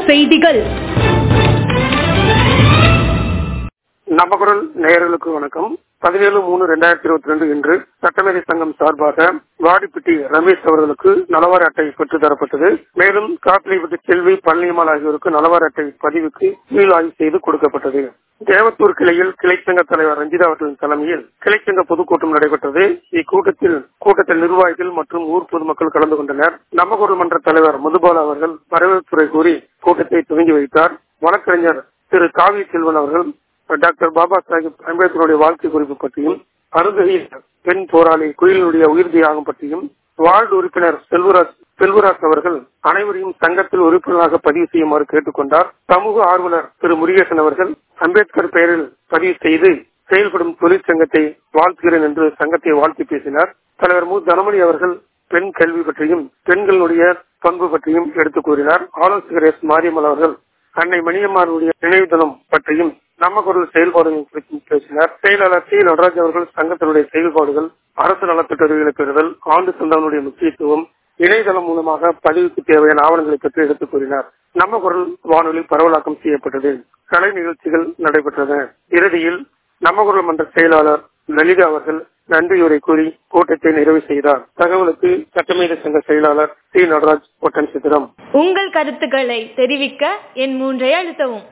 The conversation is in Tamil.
செய்திகள் நவகுரல் நேயர்களுக்கு வணக்கம் பதினேழு மூணு ரெண்டாயிரத்தி இருபத்தி ரெண்டு இன்று சட்டமேதை சங்கம் சார்பாக வாடிப்பட்டி ரமேஷ் அவர்களுக்கு நலவார அட்டை பெற்றுத் தரப்பட்டது மேலும் காப்பிலிப்பட்டி செல்வி பழனியம்மாள் ஆகியோருக்கு நலவார அட்டை பதிவுக்கு மீள் ஆய்வு செய்து கொடுக்கப்பட்டது தேவத்தூர் கிளையில் கிளைச்சங்க தலைவர் ரஞ்சிதா அவர்களின் தலைமையில் கிளைச்சங்க பொதுக்கூட்டம் நடைபெற்றது இக்கூட்டத்தில் கூட்டத்தில் நிர்வாகிகள் மற்றும் ஊர் பொதுமக்கள் கலந்து கொண்டனர் நமகுரல் மன்ற தலைவர் மதுபாலா அவர்கள் வரவேற்புரை கூறி கூட்டத்தை துவங்கி வைத்தார் வழக்கறிஞர் திரு காவி செல்வன் அவர்கள் டாக்டர் பாபா சாஹிப் அம்பேத்கருடைய வாழ்க்கை குறிப்பு பற்றியும் அருந்ததியில் பெண் போராளி குயிலினுடைய உயிர் தியாகம் பற்றியும் வார்டு உறுப்பினர் செல்வராஜ் செல்வராஜ் அவர்கள் அனைவரையும் சங்கத்தில் உறுப்பினராக பதிவு செய்யுமாறு கேட்டுக்கொண்டார் சமூக ஆர்வலர் திரு முருகேசன் அவர்கள் அம்பேத்கர் பெயரில் பதிவு செய்து செயல்படும் தொழிற்சங்கத்தை வாழ்த்துகிறேன் என்று சங்கத்தை வாழ்த்தி பேசினார் தலைவர் மு தனமணி அவர்கள் பெண் கல்வி பற்றியும் பெண்களுடைய பண்பு பற்றியும் எடுத்துக் கூறினார் ஆலோசகர் எஸ் மாரியம்மல் அவர்கள் அன்னை மணியம்மாருடைய நினைவு தினம் பற்றியும் நம்ம குரல் செயல்பாடுகள் குறித்தும் பேசினார் செயலாளர் சி நடராஜ் அவர்கள் சங்கத்தினுடைய செயல்பாடுகள் அரசு நலத்திட்டங்களை பெறுதல் ஆண்டு சந்தானுடைய முக்கியத்துவம் இணையதளம் மூலமாக பதிவுக்கு தேவையான ஆவணங்களை பற்றி எடுத்துக் கூறினார் நம்ம குரல் வானொலி பரவலாக்கம் செய்யப்பட்டது கலை நிகழ்ச்சிகள் நடைபெற்றன இறுதியில் நம்ம குரல் மன்ற செயலாளர் லலிதா அவர்கள் நன்றியுரை கூறி கூட்டத்தை நிறைவு செய்தார் தகவலுக்கு சட்டமேத சங்க செயலாளர் சி நடராஜ் ஒட்டன் சித்திரம் உங்கள் கருத்துக்களை தெரிவிக்க என் மூன்றை அழுத்தவும்